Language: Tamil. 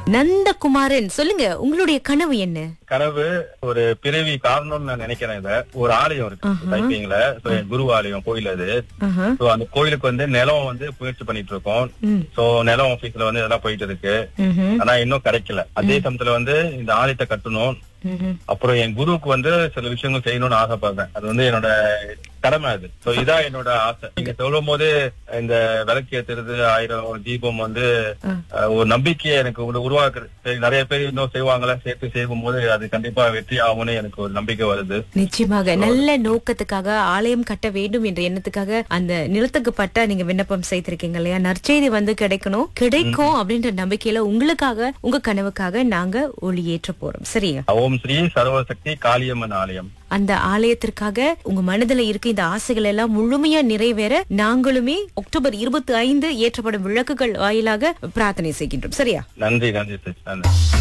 நந்தகுமாரன் சொல்லுங்க உங்களுடைய கனவு என்ன கனவு ஒரு பிறவி காரணம்னு நான் நினைக்கிறேன் இத ஒரு ஆலயம் இருக்கு டைப்பிங்ல So, என் குரு ஆலயம் கோயில் அது ஆஹா. சோ அந்த கோயிலுக்கு வந்து நிலம் வந்து முயற்சி பண்ணிட்டு இருக்கோம் ம். சோ நிலம் ஆபீஸ்ல வந்து இதெல்லாம் போயிட்டு இருக்கு ம்ஹும். ஆனா இன்னும் கிடைக்கல அதே சமயத்துல வந்து இந்த ஆலயத்தை கட்டணும் ம்ஹும். அப்புறம் என் குருவுக்கு வந்து சில விஷயங்கள் செய்யணும்னு ஆசைப்படுறேன் அது வந்து என்னோட கடமை அது சோ இதான் என்னோட ஆசை நீங்க சொல்லும் போது இந்த விளக்கு ஏத்துறது ஆயிரம் தீபம் வந்து அஹ், ஒரு நம்பிக்கையை எனக்கு உரு- உருவாக்குது சரி, நிறைய பேர் இன்னும் செய்வாங்களா சேர்த்து செய்யும் போது அது கண்டிப்பா வெற்றி ஆகும்னு எனக்கு ஒரு நம்பிக்கை வருது நிச்சயமாக நல்ல நோக்கத்துக்காக ஆலயம் கட்ட வேண்டும் என்ற எண்ணத்துக்காக அந்த நிலத்துக்கு பட்டா நீங்க விண்ணப்பம் செய்திருக்கீங்க இல்லையா நற்செய்தி வந்து கிடைக்கணும் கிடைக்கும் அப்படின்ற நம்பிக்கையில உங்களுக்காக உங்க கனவுக்காக நாங்க ஒளியேற்ற போறோம் சரியா ஓம் ஸ்ரீ சர்வசக்தி காளியம்மன் ஆலயம் அந்த ஆலயத்திற்காக உங்க மனதுல இருக்க இந்த ஆசைகள் எல்லாம் முழுமையா நிறைவேற நாங்களுமே அக்டோபர் இருபத்தி ஐந்து ஏற்றப்படும் விளக்குகள் வாயிலாக பிரார்த்தனை செய்கின்றோம் சரியா நன்றி நன்றி சிஸ் நன்றி